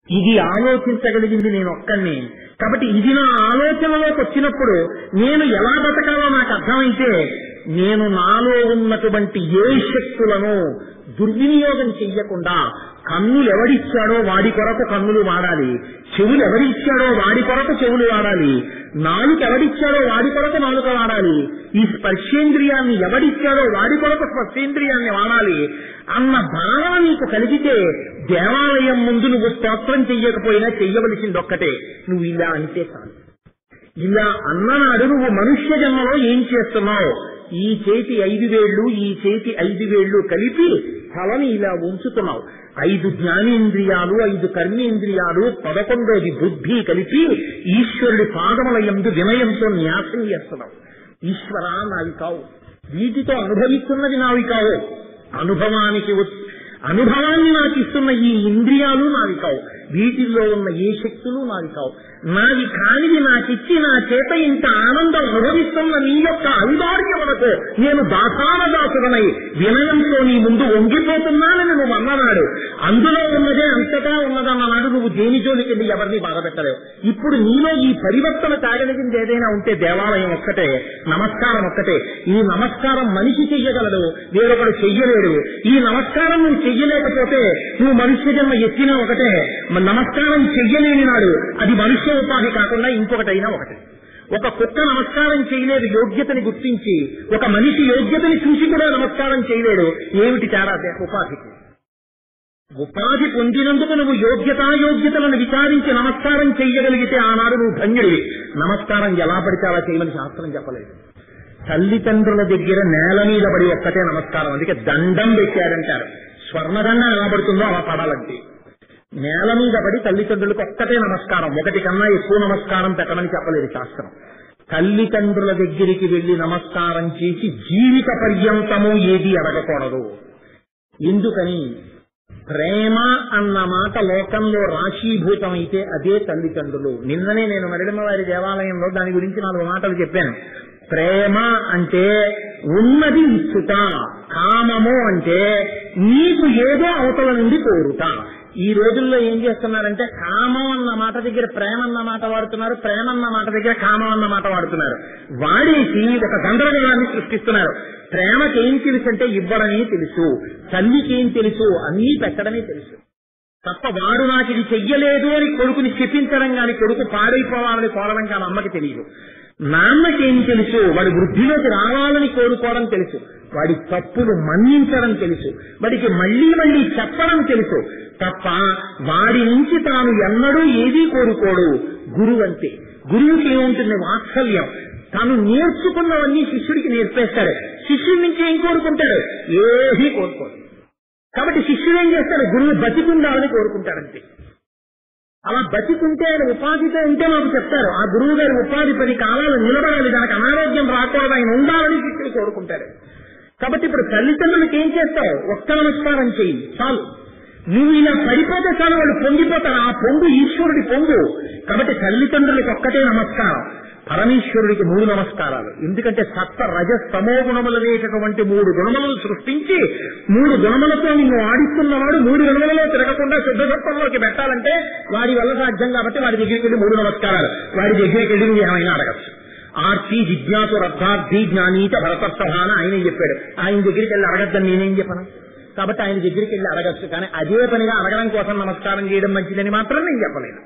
ఇది ఆలోచించగలిగింది నేను ఒక్కడిని కాబట్టి ఇది నా ఆలోచనలోకి వచ్చినప్పుడు నేను ఎలా బతకాలో నాకు అర్థమైతే నేను నాలో ఉన్నటువంటి ఏ శక్తులను దుర్వినియోగం చెయ్యకుండా కన్నులు ఎవడిచ్చాడో వాడి కొరకు కన్నులు వాడాలి చెవులు ఎవడిచ్చాడో వాడి కొరకు చెవులు వాడాలి నాలుక ఎవడిచ్చాడో వాడి కొరకు నాలుక వాడాలి ఈ స్పర్శేంద్రియాన్ని ఎవడిచ్చాడో వాడి కొరకు స్పర్శేంద్రియాన్ని వాడాలి అన్న భావన నీకు కలిగితే దేవాలయం ముందు నువ్వు స్తోత్రం చెయ్యకపోయినా చెయ్యవలసింది ఒక్కటే నువ్వు ఇలా అంటే చాలు ఇలా అన్ననాడు నువ్వు మనుష్య జన్మలో ఏం చేస్తున్నావు ఈ చేతి ఐదు వేళ్లు ఈ చేతి ఐదు వేళ్లు కలిపి తలని ఇలా ఉంచుతున్నావు ఐదు జ్ఞానేంద్రియాలు ఐదు కర్మేంద్రియాలు పదకొండోది బుద్ధి కలిపి ఈశ్వరుడి పాదముల యందు వినయంతో న్యాసం చేస్తున్నావు ఈశ్వర నావి కావు వీటితో అనుభవిస్తున్నది నావి కావు అనుభవానికి వచ్చి అనుభవాన్ని నాకు ఇస్తున్న ఈ ఇంద్రియాలు నావి కావు వీటిల్లో ఉన్న ఏ శక్తులు నావి కావు నావి కానిది నాకిచ్చి నా చేత ఇంత ఆనందం అనుభవిస్తున్న నీ యొక్క ఔదార్యములకు నేను దాసాన దాసుడనై వినయంతో నీ ముందు వంగిపోతున్నానని నువ్వు అన్ననాడు అందులో ఉన్నదే అంతటా ఉన్నదన్ననాడు నువ్వు దేని జోలికి వెళ్ళి ఎవరిని బాధపెట్టలేవు ఇప్పుడు నీలో ఈ పరివర్తన తాగలిగింది ఏదైనా ఉంటే దేవాలయం ఒక్కటే నమస్కారం ఒక్కటే ఈ నమస్కారం మనిషి చెయ్యగలడు వేరొకడు చెయ్యలేడు ఈ నమస్కారం నువ్వు చెయ్యలేకపోతే నువ్వు మనుష్య జన్మ ఎత్తినా ఒకటే మ- నమస్కారం చెయ్యలేని నాడు అది మనుష్య ఉపాధి కాకుండా ఇంకొకటైనా ఒకటే ఒక కుక్క నమస్కారం చేయలేదు యోగ్యతని గుర్తించి ఒక మనిషి యోగ్యతని చూసి కూడా నమస్కారం చేయలేడు ఏమిటి తేడా దే- ఉపాధికి ఉపాధి పొందినందుకు నువ్వు యోగ్యతాయోగ్యతలను విచారించి నమస్కారం చెయ్యగలిగితే ఆనాడు నువ్వు ధన్యుడివి నమస్కారం ఎలా పడితే అలా చేయమని శాస్త్రం చెప్పలేదు తల్లిదండ్రుల దగ్గర నేల మీద పడి ఒక్కటే నమస్కారం అందుకే దండం పెట్టారంటారు స్వర్ణదండం ఎలా పడుతుందో అలా పడాలంటే నేల మీద పడి తల్లిదండ్రులకు ఒక్కటే నమస్కారం ఒకటి కన్నా ఎక్కువ నమస్కారం పెట్టమని చెప్పలేదు శాస్త్రం తల్లిదండ్రుల దగ్గరికి వెళ్లి నమస్కారం చేసి జీవిత పర్యంతము ఏది అడగకూడదు ఎందుకని ప్రేమ అన్న మాట లోకంలో రాశీభూతమైతే అదే తల్లిదండ్రులు నిన్ననే నేను మరిడమ వారి దేవాలయంలో దాని గురించి నాలుగు మాటలు చెప్పాను ప్రేమ అంటే ఉన్నది ఇచ్చుట కామము అంటే నీకు ఏదో అవతల నుండి కోరుట ఈ రోజుల్లో ఏం చేస్తున్నారంటే కామం అన్న మాట దగ్గర ప్రేమ అన్న మాట వాడుతున్నారు ప్రేమ అన్న మాట దగ్గర కామం అన్న మాట వాడుతున్నారు వాడేసి ఒక గందరగోళాన్ని సృష్టిస్తున్నారు ప్రేమకి ఏం తెలుసు అంటే ఇవ్వడమే తెలుసు తల్లికి ఏం తెలుసు అన్నీ పెట్టడమే తెలుసు తప్ప వాడు నాకు ఇది చెయ్యలేదు అని కొడుకుని చెప్పించడం గాని కొడుకు పాడైపోవాలని కోరడం కానీ అమ్మకి తెలియదు నాన్నకేం తెలుసు వాడి వృద్ధిలోకి రావాలని కోరుకోవడం తెలుసు వాడి తప్పులు మన్నించడం తెలుసు వాడికి మళ్ళీ మళ్ళీ చెప్పడం తెలుసు తప్ప వాడి నుంచి తాను ఎన్నడూ ఏదీ కోరుకోడు గురువు అంతే గురువుకి ఏముంటుంది వాత్సల్యం తాను నేర్చుకున్నవన్నీ శిష్యుడికి నేర్పేస్తాడు శిష్యుడి నుంచి ఏం కోరుకుంటాడు ఏదీ కోరుకోడు కాబట్టి శిష్యుడు ఏం చేస్తాడు గురువు బతికుండాలని కోరుకుంటాడంతే అలా బతికుంటే ఆయన ఉపాధితో ఉంటే మాకు చెప్తారు ఆ గురువు గారి ఉపాధి పది కాలాలు నిలబడాలి దానికి అనారోగ్యం రాకూడదు ఆయన ఉండాలని శిష్యుడు కోరుకుంటాడు కాబట్టి ఇప్పుడు తల్లిదండ్రులకు ఏం చేస్తావు ఒక్క నమస్కారం చెయ్యి చాలు నువ్వు ఇలా పడిపోతే చాలు వాళ్ళు పొంగిపోతారు ఆ పొంగు ఈశ్వరుడి పొంగు కాబట్టి తల్లిదండ్రులకు ఒక్కటే నమస్కారం పరమేశ్వరుడికి మూడు నమస్కారాలు ఎందుకంటే సత్త రజ స్తమో గుణములనేటటువంటి మూడు గుణములను సృష్టించి మూడు గుణములతో నిన్ను ఆడిస్తున్నవాడు మూడు గుణములలో తిరగకుండా శుద్ధసత్వంలోకి పెట్టాలంటే వాడి వల్ల సాధ్యం కాబట్టి వాడి దగ్గరికి వెళ్ళి మూడు నమస్కారాలు వాడి దగ్గరికి వెళ్ళి నువ్వు ఏమైనా అడగచ్చు ఆర్తి జిజ్ఞాసు రథార్థి జ్ఞానీత భరతస్థాన ఆయన చెప్పాడు ఆయన దగ్గరికి వెళ్ళి అడగద్దని నేనేం చెప్పను కాబట్టి ఆయన దగ్గరికి వెళ్ళి అడగచ్చు కానీ అదే పనిగా అడగడం కోసం నమస్కారం చేయడం మంచిదని మాత్రం నేను చెప్పలేను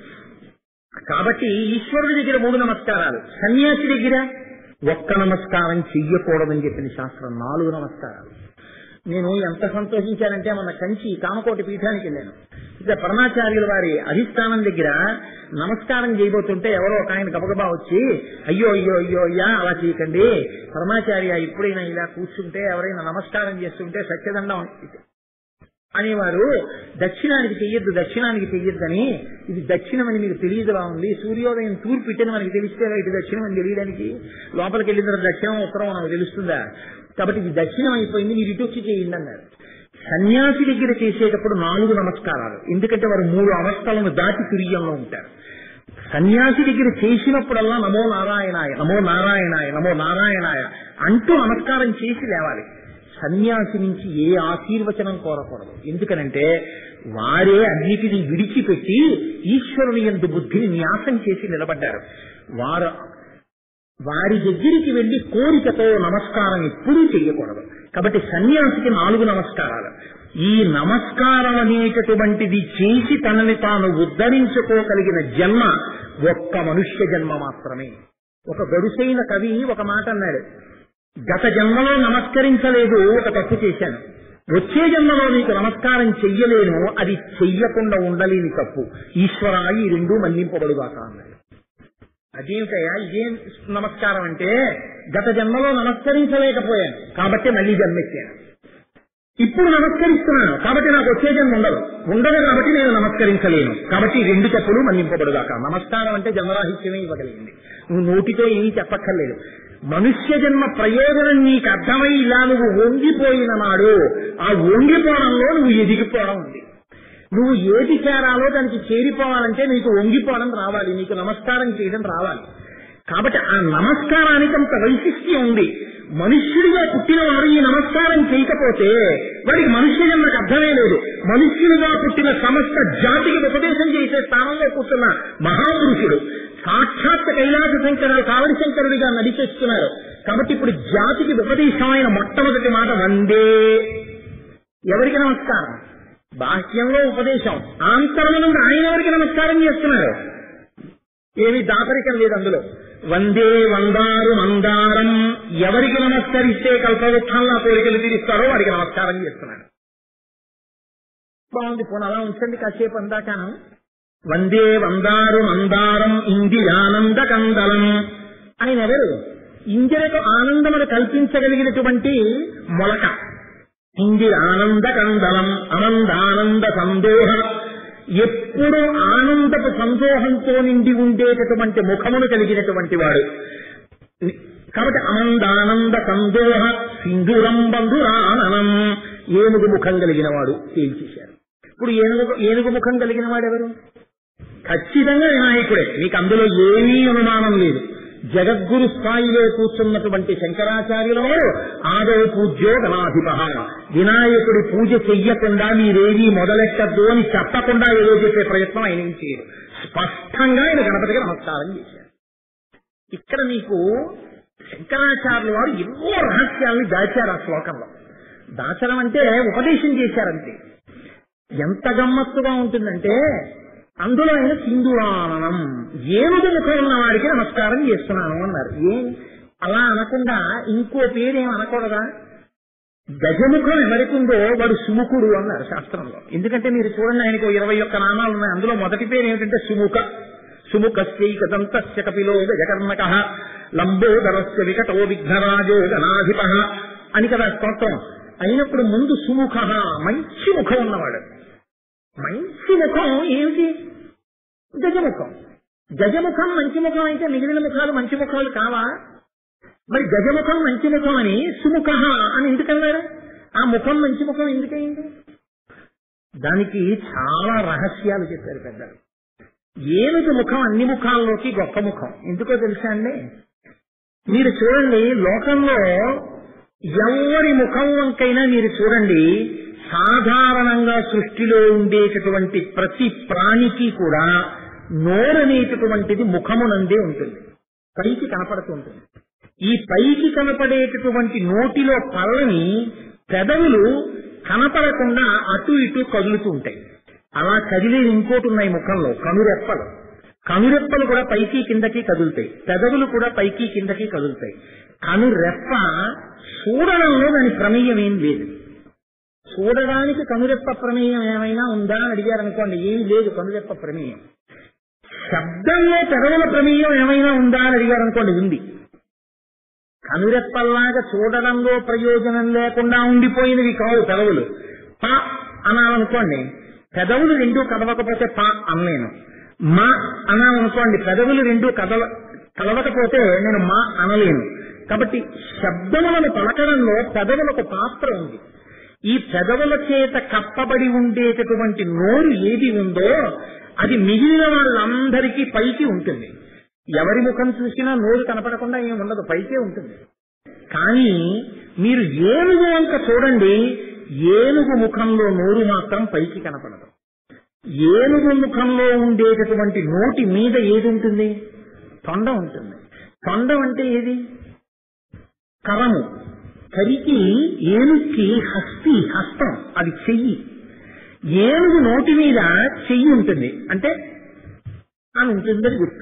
కాబట్టి ఈశ్వరుడి దగ్గర మూడు నమస్కారాలు సన్యాసి దగ్గర ఒక్క నమస్కారం చెయ్యకూడదని చెప్పిన శాస్త్రం నాలుగు నమస్కారాలు నేను ఎంత సంతోషించానంటే మన కంచి కామకోటి పీఠానికి వెళ్ళాను ఇక పరమాచార్యుల వారి అధిష్టానం దగ్గర నమస్కారం చేయబోతుంటే ఎవరో ఒక ఆయన గబగబా వచ్చి అయ్యో అయ్యో అయ్యో అయ్యా అలా చేయకండి పరమాచార్య ఎప్పుడైనా ఇలా కూర్చుంటే ఎవరైనా నమస్కారం చేస్తుంటే సత్యదండం అనేవారు దక్షిణానికి చెయ్యొద్దు దక్షిణానికి చెయ్యొద్దని ఇది దక్షిణం అని మీకు తెలియదులా ఉంది సూర్యోదయం తూర్పు ఇట్టని మనకి తెలిస్తే ఇటు దక్షిణం అని తెలియడానికి లోపలికి వెళ్ళిన తర్వాత దక్షిణం ఉత్తరం మనకు తెలుస్తుందా కాబట్టి ఇది దక్షిణం అయిపోయింది మీరు ఇటు వచ్చి చేయండి అన్నారు సన్యాసి దగ్గర చేసేటప్పుడు నాలుగు నమస్కారాలు ఎందుకంటే వారు మూడు అవస్థలను దాటి తుర్యంలో ఉంటారు సన్యాసి దగ్గర చేసినప్పుడల్లా నమో నారాయణాయ నమో నారాయణాయ నమో నారాయణాయ అంటూ నమస్కారం చేసి లేవాలి సన్యాసి నుంచి ఏ ఆశీర్వచనం కోరకూడదు ఎందుకనంటే వారే అన్నిటినీ విడిచిపెట్టి ఈశ్వరుని ఎందు బుద్ధిని న్యాసం చేసి నిలబడ్డారు వారు వారి దగ్గరికి వెళ్లి కోరికతో నమస్కారం ఎప్పుడూ చెయ్యకూడదు కాబట్టి సన్యాసికి నాలుగు నమస్కారాలు ఈ నమస్కారం అనేటటువంటిది చేసి తనని తాను ఉద్ధరించుకోగలిగిన జన్మ ఒక్క మనుష్య జన్మ మాత్రమే ఒక గడుసైన కవి ఒక మాట అన్నాడు గత జన్మలో నమస్కరించలేదు ఒక తప్పు చేశాను వచ్చే జన్మలో నీకు నమస్కారం చెయ్యలేను అది చెయ్యకుండా ఉండలేని తప్పు ఈశ్వర ఈ రెండూ మన్నింపబడుగాక అన్నాడు అదేమిటయ్యా ఇదేం నమస్కారం అంటే గత జన్మలో నమస్కరించలేకపోయాను కాబట్టి మళ్ళీ జన్మెత్తాను ఇప్పుడు నమస్కరిస్తున్నాను కాబట్టి నాకు వచ్చే జన్మ ఉండదు ఉండదు కాబట్టి నేను నమస్కరించలేను కాబట్టి ఈ రెండు తప్పులు మన్నింపబడుగాక నమస్కారం అంటే జన్మరాహిత్యమే ఇవ్వగలిగింది నువ్వు నోటితో ఏమీ చెప్పక్కర్లేదు మనుష్య జన్మ ప్రయోజనం నీకు అర్థమై ఇలా నువ్వు వంగిపోయిన నాడు ఆ వంగిపోవడంలో నువ్వు ఎదిగిపోవడం ఉంది నువ్వు ఏది చేరాలో దానికి చేరిపోవాలంటే నీకు వంగిపోవడం రావాలి నీకు నమస్కారం చేయడం రావాలి కాబట్టి ఆ నమస్కారానికి అంత వైశిష్ట్యం ఉంది మనుష్యుడిగా పుట్టినవాడు ఈ నమస్కారం చేయకపోతే వాడికి మనుష్య జన్మకు అర్థమే లేదు మనుష్యుడిగా పుట్టిన సమస్త జాతికి ఉపదేశం చేసే స్థానంలో కూర్చున్న మహాపురుషుడు సాక్షాత్ కైలాస శంకరుడు కావడి శంకరుడిగా నడిచేస్తున్నారు కాబట్టి ఇప్పుడు జాతికి ఉపదేశమైన మొట్టమొదటి మాట వందే ఎవరికి నమస్కారం బాహ్యంలో ఉపదేశం ఆంతరమునందు ఆయన ఎవరికి నమస్కారం చేస్తున్నారు ఏమి దాపరికం లేదు అందులో వందే వందారు మందారం ఎవరికి నమస్కరిస్తే కల్పవృక్షంలో కోరికలు తీరుస్తారో వాడికి నమస్కారం చేస్తున్నాడు బాగుంది పోనీ అలా ఉంచండి కాసేపు అందాకాను వందే వందారు మందారం ఇందిరానంద కందలం ఆయన ఎవరు ఇందిరకు ఆనందమును కల్పించగలిగినటువంటి మొలక ఇందిరానంద కందలం అనందానంద సందోహ ఎప్పుడూ ఆనందపు సందోహంతో నిండి ఉండేటటువంటి ముఖమును కలిగినటువంటి వాడు కాబట్టి ఆనందానంద సందోహ సింధురం బంధురాననం ఏనుగు ముఖం కలిగిన వాడు తేల్చేశారు ఇప్పుడు ఏనుగు ఏనుగు ముఖం కలిగిన వాడు ఎవరు ఖచ్చితంగా వినాయకుడే నీకు అందులో ఏమీ అనుమానం లేదు జగద్గురు స్థాయిలో కూర్చున్నటువంటి శంకరాచార్యుల వారు ఆదౌ పూజ్యో గణాధిప వినాయకుడి పూజ చెయ్యకుండా మీరేమీ మొదలెట్టద్దు అని చెప్పకుండా ఏదో చెప్పే ప్రయత్నం ఆయన ఏం చేయరు స్పష్టంగా ఆయన గణపతికి నమస్కారం చేశారు ఇక్కడ నీకు శంకరాచార్యుల వారు ఎన్నో రహస్యాల్ని దాచారు ఆ శ్లోకంలో దాచడం అంటే ఉపదేశం చేశారంతే ఎంత గమ్మత్తుగా ఉంటుందంటే అందులో ఆయన సింధువాననం ఏనుగు ముఖం ఉన్న వాడికి నమస్కారం చేస్తున్నాను అన్నారు ఏం అలా అనకుండా ఇంకో పేరేం అనకూడదా గజముఖం ఎవరికుందో వాడు సుముఖుడు అన్నారు శాస్త్రంలో ఎందుకంటే మీరు చూడండి ఆయనకు ఇరవై ఒక్క నామాలు ఉన్నాయి అందులో మొదటి పేరు ఏమిటంటే సుముఖ సుముఖస్యైకదంతస్య కపిలో గజకర్ణక లంబోదరస్య వికటో విఘ్నరాజో గణాధిప అని కదా స్తోత్రం అయినప్పుడు ముందు సుముఖ మంచి ముఖం ఉన్నవాడు మంచి ముఖం ఏమిటి గజముఖం గజముఖం మంచి ముఖం అయితే మిగిలిన ముఖాలు మంచి ముఖాలు కావా మరి గజముఖం మంచి ముఖం అని సుముఖ అని ఎందుకన్నారు ఆ ముఖం మంచి ముఖం ఎందుకైంది దానికి చాలా రహస్యాలు చెప్పారు పెద్దలు ఏనుగు ముఖం అన్ని ముఖాల్లోకి గొప్ప ముఖం ఎందుకో తెలుసా అండి మీరు చూడండి లోకంలో ఎవరి ముఖం వంకైనా మీరు చూడండి సాధారణంగా సృష్టిలో ఉండేటటువంటి ప్రతి ప్రాణికి కూడా నోరనేటటువంటిది ముఖమునందే ఉంటుంది పైకి కనపడుతూ ఉంటుంది ఈ పైకి కనపడేటటువంటి నోటిలో పళ్ళని పెదవులు కనపడకుండా అటు ఇటు కదులుతూ ఉంటాయి అలా కదిలేది ఇంకోటి ఉన్నాయి ముఖంలో కనురెప్పలు కనురెప్పలు కూడా పైకి కిందకి కదులుతాయి పెదవులు కూడా పైకి కిందకి కదులుతాయి కనురెప్ప చూడడంలో దాని ప్రమేయం ఏం లేదు చూడడానికి కనురెప్ప ప్రమేయం ఏమైనా ఉందా అని అడిగారు అనుకోండి ఏమీ లేదు కనురెప్ప ప్రమేయం శబ్దంలో పెదవుల ప్రమేయం ఏమైనా ఉందా అని అడిగారు అనుకోండి ఉంది కనురెప్పల్లాగా చూడడంలో ప్రయోజనం లేకుండా ఉండిపోయినవి కావు పెదవులు పా అనాలనుకోండి పెదవులు రెండూ కదవకపోతే పా అనలేను మా అనాలనుకోండి పెదవులు రెండూ కదవ కలవకపోతే నేను మా అనలేను కాబట్టి శబ్దములను పలకడంలో పెదవులకు పాత్ర ఉంది ఈ పెదవుల చేత కప్పబడి ఉండేటటువంటి నోరు ఏది ఉందో అది మిగిలిన వాళ్ళందరికీ పైకి ఉంటుంది ఎవరి ముఖం చూసినా నోరు కనపడకుండా ఏమి ఉండదు పైకే ఉంటుంది కానీ మీరు ఏనుగు వంక చూడండి ఏనుగు ముఖంలో నోరు మాత్రం పైకి కనపడదు ఏనుగు ముఖంలో ఉండేటటువంటి నోటి మీద ఏది ఉంటుంది తొండ ఉంటుంది తొండం అంటే ఏది కరము కరికి ఏనుక్కి హస్తి హస్తం అది చెయ్యి ఏనుగు నోటి మీద చెయ్యి ఉంటుంది అంటే అని ఉంటుందని గుర్తు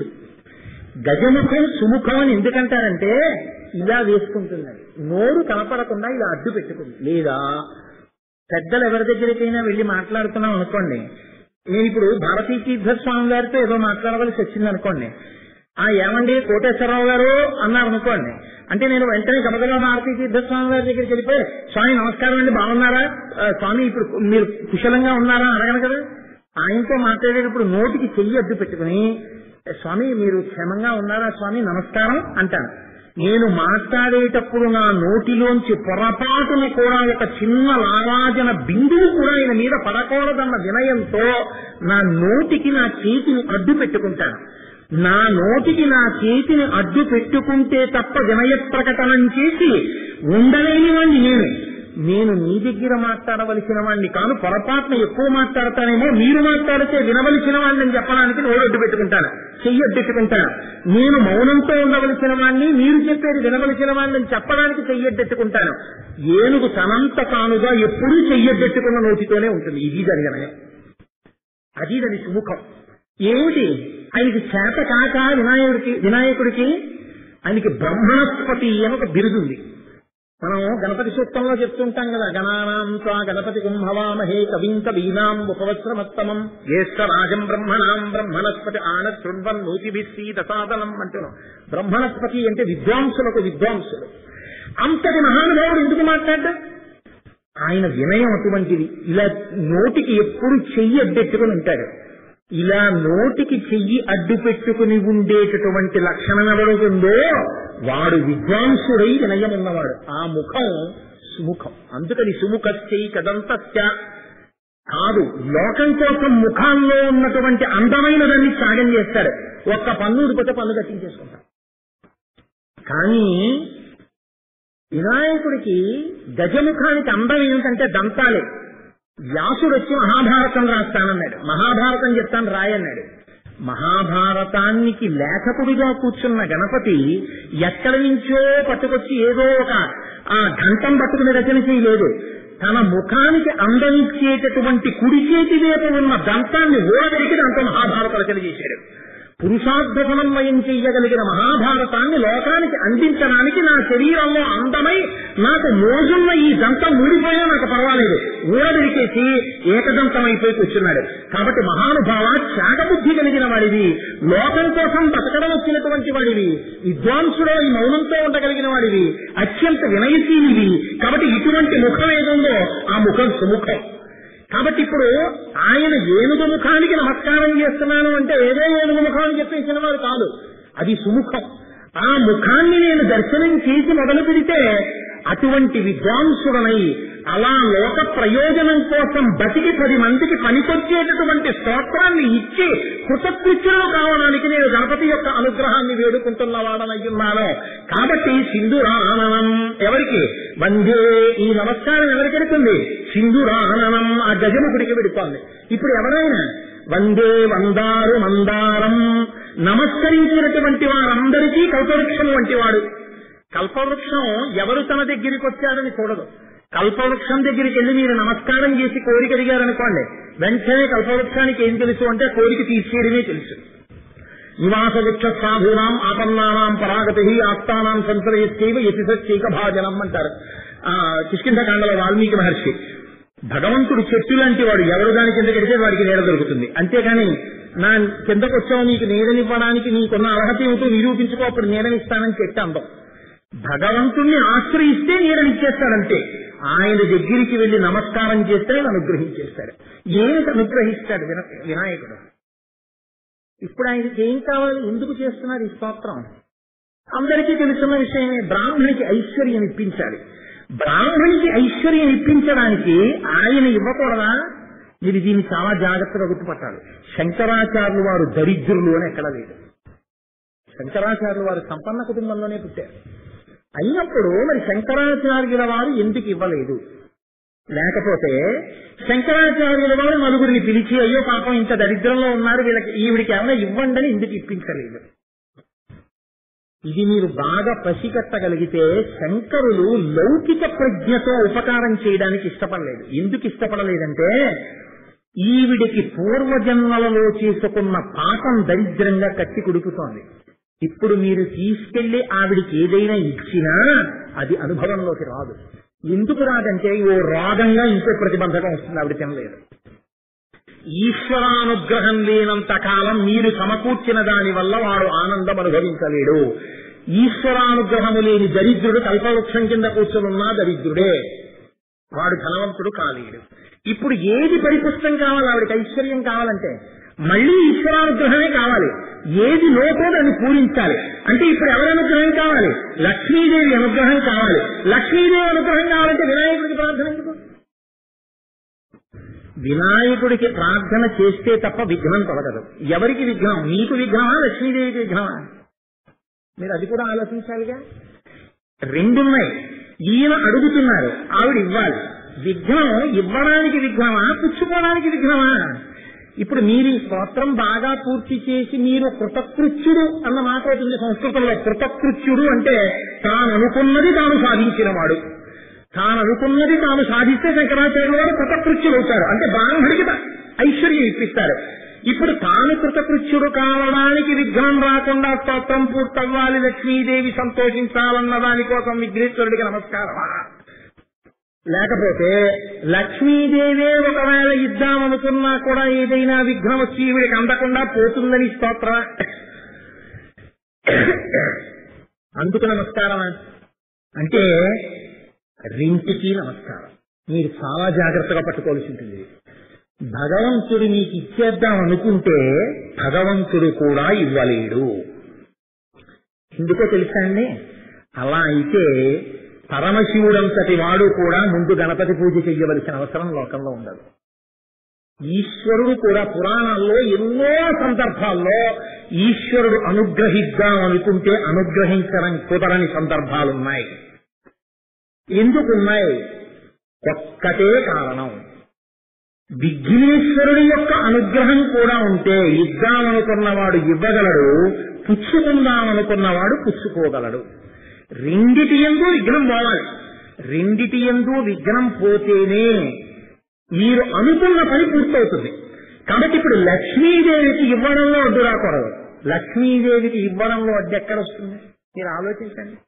గజముఖం సుముఖం అని ఎందుకంటారంటే ఇలా వేసుకుంటుంది అది. నోరు కనపడకుండా ఇలా అడ్డు పెట్టుకుంది లేదా పెద్దలు ఎవరి దగ్గరికైనా వెళ్ళి మాట్లాడుతున్నాం అనుకోండి నేను ఇప్పుడు భారతీ తీర్థ స్వామి గారితో ఏదో మాట్లాడవలసి వచ్చింది అనుకోండి ఆ ఏమండి కోటేశ్వరరావు గారు అన్నారు అనుకోండి అంటే నేను వెంటనే గబగబా భారతీ తీర్థ స్వామి గారి దగ్గరికి వెళ్ళిపోయి స్వామి నమస్కారం అండి బాగున్నారా ఆ, స్వామి ఇప్పుడు మీరు కుశలంగా ఉన్నారా అని అడగను కదా ఆయనతో మాట్లాడేటప్పుడు నోటికి చెయ్యి అడ్డు పెట్టుకుని స్వామి మీరు క్షేమంగా ఉన్నారా స్వామి నమస్కారం అంటాను నేను మాట్లాడేటప్పుడు నా నోటిలోంచి పొరపాటున కూడా ఒక చిన్న లావాజన బిందువు కూడా ఆయన మీద పడకూడదన్న వినయంతో నా నోటికి నా చేతిని అడ్డు పెట్టుకుంటాను నా నోటికి నా చేతిని అడ్డు పెట్టుకుంటే తప్ప వినయ ప్రకటనం చేసి ఉండలేని వాణ్ణి నేను నేను నీ దగ్గర మాట్లాడవలసిన వాణ్ణి కాను పొరపాటున ఎక్కువ మాట్లాడతానేమో మీరు మాట్లాడితే వినవలసిన వాడిని అని చెప్పడానికి నోరు అడ్డు పెట్టుకుంటాను చెయ్యి అడ్డు పెట్టుకుంటాను నేను మౌనంతో ఉండవలసిన వాణ్ణి మీరు చెప్పేది వినవలసిన వాడిని అని చెప్పడానికి చెయ్యడ్డెట్టుకుంటాను ఏనుగు తనంత తానుగా ఎప్పుడూ చెయ్యడ్డెట్టుకున్న నోటితోనే ఉంటుంది ఇది దాని వినయం అది దాని సుముఖం ఏమిటి ఆయనకి చేత కాక వినాయకుడికి వినాయకుడికి ఆయనకి బ్రహ్మణస్పతి అని ఒక బిరుదుంది మనం గణపతి సూక్తంలో చెప్తుంటాం కదా గణానాం త్వా గణపతి కుంభవామహే కవింత వీణాం ఉపవస్త్రమత్తమం జ్యేష్ఠ రాజం బ్రహ్మణాం బ్రహ్మణస్పతి ఆన శృణ్వన్ నూతిభిస్సీత సాధనం అంటున్నాం బ్రహ్మణస్పతి అంటే విద్వాంసులకు విద్వాంసులు అంతటి మహానుభావుడు ఎందుకు మాట్లాడ్డా ఆయన వినయం అటువంటిది ఇలా నోటికి ఎప్పుడు చెయ్యి అడ్డెట్టుకుని ఉంటాడు ఇలా నోటికి చెయ్యి అడ్డు పెట్టుకుని ఉండేటటువంటి లక్షణం ఎవరుందో వాడు విద్వాంసుడై వినయం ఉన్నవాడు ఆ ముఖం సుముఖం అందుకని సుముఖశ్చై కదంతస్య కాదు లోకం కోసం ముఖాల్లో ఉన్నటువంటి అందమైనదాన్ని త్యాగం చేస్తాడు ఒక్క పన్ను ఊడిపోతే పన్ను కట్టించేసుకుంటాడు కానీ వినాయకుడికి గజముఖానికి అందం ఏమిటంటే దంతాలే వ్యాసుడు వచ్చి మహాభారతం రాస్తానన్నాడు మహాభారతం చెప్తాను రాయన్నాడు మహాభారతానికి లేఖకుడిగా కూర్చున్న గణపతి ఎక్కడి నుంచో పట్టుకొచ్చి ఏదో ఒక ఆ ఘంటం పట్టుకుని రచన చేయలేదు తన ముఖానికి అందమిచ్చేటటువంటి కుడి చేతి వైపు ఉన్న దంతాన్ని ఊడగలిగి దాంతో మహాభారత రచన చేశాడు పురుషార్థ సమన్వయం చెయ్యగలిగిన మహాభారతాన్ని లోకానికి అందించడానికి నా శరీరంలో అందమై నాకు మోజున్న ఈ దంతం ఊడిపోయినా నాకు పర్వాలేదు ఊరడిరికేసి ఏకదంతం అయిపోయి కూర్చున్నాడు కాబట్టి మహానుభావ త్యాగబుద్ధి కలిగిన వాడివి లోకం కోసం బతకడం వచ్చినటువంటి వాడివి విద్వాంసుడో ఈ మౌనంతో ఉండగలిగిన వాడివి అత్యంత వినయశీలివి కాబట్టి ఇటువంటి ముఖం ఏదుందో ఆ ముఖం సుముఖం కాబట్టి ఇప్పుడు ఆయన ఏనుగు ముఖానికి నమస్కారం చేస్తున్నాను అంటే ఏదో ఏనుగు ముఖం అని చెప్పేసిన వాడు కాదు అది సుముఖం ఆ ముఖాన్ని నేను దర్శనం చేసి మొదలు పెడితే అటువంటి విద్వాంసుడనై అలా లోక ప్రయోజనం కోసం బతికి పది మందికి పనికొచ్చేటటువంటి స్తోత్రాన్ని ఇచ్చి కృతకృత్యులు కావడానికి నేను గణపతి యొక్క అనుగ్రహాన్ని వేడుకుంటున్న వాడనయ్యున్నాను కాబట్టి సింధురాననం ఎవరికి వందే ఈ నమస్కారం ఎవరికి వెళుతుంది సింధురాననం ఆ గజముఖుడికి వెడుతోంది ఇప్పుడు ఎవరైనా వందే వందారు మందారం నమస్కరించినటువంటి వారందరికీ కల్పవృక్షం వంటి వాడు కల్పవృక్షం ఎవరు తన దగ్గరికి వచ్చారని చూడదు కల్పవృక్షం దగ్గరికి వెళ్ళి మీరు నమస్కారం చేసి కోరిక అడిగారనుకోండి వెంటనే కల్పవృక్షానికి ఏం తెలుసు అంటే కోరిక తీర్చేయడమే తెలుసు నివాస వృక్ష సాధూనాం ఆపన్నానాం పరాగతి ఆస్థానాం సంతరయస్యైవ యతిసైక భాజనం అంటారు ఆ కిష్కింధకాండలో వాల్మీకి మహర్షి భగవంతుడు చెట్టు లాంటి వాడు ఎవరు దాని కింద కడితే వాడికి నీడ దొరుకుతుంది అంతేగాని నా కిందకు వచ్చావు నీకు నీడనివ్వడానికి నీకున్న అర్హత ఏమిటో నిరూపించుకో అప్పుడు నీడనిస్తానని చెట్టు అందం భగవంతుణ్ణి ఆశ్రయిస్తే నీడనిచ్చేస్తాడంతే ఆయన దగ్గరికి వెళ్లి నమస్కారం చేస్తే ఆయన అనుగ్రహించేస్తాడు ఏమిటి అనుగ్రహిస్తాడు విన- వినాయకుడు ఇప్పుడు ఆయనకి ఏం కావాలి ఎందుకు చేస్తున్నారు ఈ స్తోత్రం అందరికీ తెలుసున్న విషయమే బ్రాహ్మణికి ఐశ్వర్యం ఇప్పించాలి బ్రాహ్మణికి ఐశ్వర్యం ఇప్పించడానికి ఆయన ఇవ్వకూడదా మీరు దీన్ని చాలా జాగ్రత్తగా గుర్తుపట్టాలి శంకరాచార్యులు వారు దరిద్రులు అని ఎక్కడ లేదు శంకరాచార్యులు వారు సంపన్న కుటుంబంలోనే పుట్టారు అయినప్పుడు మరి శంకరాచార్యుల వారు ఎందుకు ఇవ్వలేదు లేకపోతే శంకరాచార్యుల వారు నలుగురిని పిలిచి అయ్యో పాపం ఇంత దరిద్రంలో ఉన్నారు వీళ్ళకి ఈవిడికి ఏమైనా ఇవ్వండి అని ఎందుకు ఇప్పించలేదు ఇది మీరు బాగా పసిగట్టగలిగితే శంకరులు లౌకిక ప్రజ్ఞతో ఉపకారం చేయడానికి ఇష్టపడలేదు ఎందుకు ఇష్టపడలేదంటే ఈవిడికి పూర్వజన్మలలో చేసుకున్న పాపం దరిద్రంగా కట్టి కుడుకుతోంది ఇప్పుడు మీరు తీసుకెళ్లి ఆవిడికి ఏదైనా ఇచ్చినా అది అనుభవంలోకి రాదు ఎందుకు రాదంటే ఓ రాగంగా ఇంకో ప్రతిబంధకం వస్తుంది ఆవిడ తినలేదు ఈశ్వరానుగ్రహం లేనంత కాలం మీరు సమకూర్చిన దాని వల్ల వాడు ఆనందం అనుభవించలేడు ఈశ్వరానుగ్రహము లేని దరిద్రుడు కల్పవృక్షం కింద కూర్చొనున్నా దరిద్రుడే వాడు ధనవంతుడు కాలేడు ఇప్పుడు ఏది పరిపుష్టం కావాలి ఆవిడకి ఐశ్వర్యం కావాలంటే మళ్ళీ ఈశ్వరానుగ్రహమే కావాలి ఏది లోపో దాన్ని పూరించాలి అంటే ఇప్పుడు ఎవరి అనుగ్రహం కావాలి లక్ష్మీదేవి అనుగ్రహం కావాలి లక్ష్మీదేవి అనుగ్రహం కావాలంటే వినాయకుడికి ప్రార్థన ఎందుకు వినాయకుడికి ప్రార్థన చేస్తే తప్ప విఘ్నం తొలగదు ఎవరికి విఘ్నం మీకు విఘ్నమా లక్ష్మీదేవికి విఘ్నమా మీరు అది కూడా ఆలోచించాలిగా రెండున్నాయి ఈయన అడుగుతున్నారు ఆవిడ ఇవ్వాలి విఘ్నం ఇవ్వడానికి విఘ్నమా పుచ్చుకోవడానికి విఘ్నమా ఇప్పుడు మీరు ఈ స్తోత్రం బాగా పూర్తి చేసి మీరు కృతకృత్యుడు అన్న మాట అవుతుంది సంస్కృతంలో కృతకృత్యుడు అంటే తాను అనుకున్నది తాను సాధించినవాడు తాను అనుకున్నది తాను సాధిస్తే శంకరాచార్యుల వారు కృతకృత్యులు అవుతారు అంటే బ్రాహ్మడికి ఐశ్వర్యం ఇప్పిస్తారు ఇప్పుడు తాను కృతకృత్యుడు కావడానికి విఘ్నం రాకుండా స్తోత్రం పూర్తవ్వాలి లక్ష్మీదేవి సంతోషించాలన్న దానికోసం విఘ్నేశ్వరుడికి నమస్కారమా లేకపోతే లక్ష్మీదేవే ఒకవేళ ఇద్దామనుకున్నా కూడా ఏదైనా విఘ్నం వచ్చి ఈవిడికి అందకుండా పోతుందని స్తోత్ర అందుకు నమస్కారమా అంటే రెంటికి నమస్కారం మీరు చాలా జాగ్రత్తగా పట్టుకోవాల్సి ఉంటుంది భగవంతుడు మీకు ఇచ్చేద్దాం అనుకుంటే భగవంతుడు కూడా ఇవ్వలేడు ఎందుకో తెలుసా అండి అలా అయితే పరమశివుడంతటి వాడు కూడా ముందు గణపతి పూజ చెయ్యవలసిన అవసరం లోకంలో ఉండదు ఈశ్వరుడు కూడా పురాణాల్లో ఎన్నో సందర్భాల్లో ఈశ్వరుడు అనుగ్రహిద్దాం అనుకుంటే అనుగ్రహించడం కుదరని సందర్భాలున్నాయి ఎందుకున్నాయి ఒక్కటే కారణం విఘ్నేశ్వరుడి యొక్క అనుగ్రహం కూడా ఉంటే ఇద్దామనుకున్నవాడు ఇవ్వగలడు పుచ్చుకుందామనుకున్నవాడు పుచ్చుకోగలడు రెండిటి ఎందు విఘ్నం పోవాలి రెండిటి ఎందు విఘ్నం పోతేనే మీరు అనుకున్న పని పూర్తవుతుంది కాబట్టి ఇప్పుడు లక్ష్మీదేవికి ఇవ్వడంలో అడ్డు రాకూడదు లక్ష్మీదేవికి ఇవ్వడంలో అడ్డు ఎక్కడ వస్తుంది మీరు ఆలోచించండి